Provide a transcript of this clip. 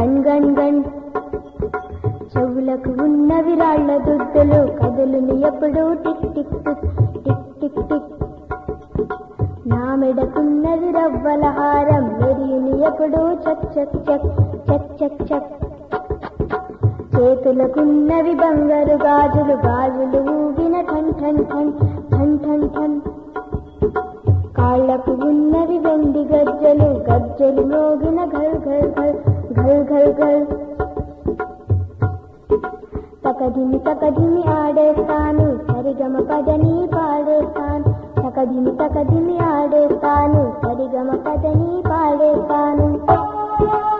గణ్ గణ్ గణ్ చెవులకు ఉన్నవి రాళ్ల దుద్దులు కదులుని ఎప్పుడు tick tick tick tick tick tick నా మెడకున్నది రవ్వల హారం మెరియుని ఎప్పుడు చక్ చక్ చక్ చక్ చక్ చక్ చేతులకున్నవి బంగారు గాజులు గాజులు ఊగిన ఠన్ ఠన్ ఠన్ ఠన్ ఠన్ ఠన్ కాళ్ళకు ఉన్నవి వెండి గజ్జలు గజ్జలు మోగిన ఘల్ ఘల్ ఘల్ ఘల్ ఘల్ ఘల్ తకదిమి తకదిమి ఆడేస్తాను సరిగమ పదని పాడేస్తాను తకదిమి తకదిమి ఆడేస్తాను సరిగమ పదని పాడేస్తాను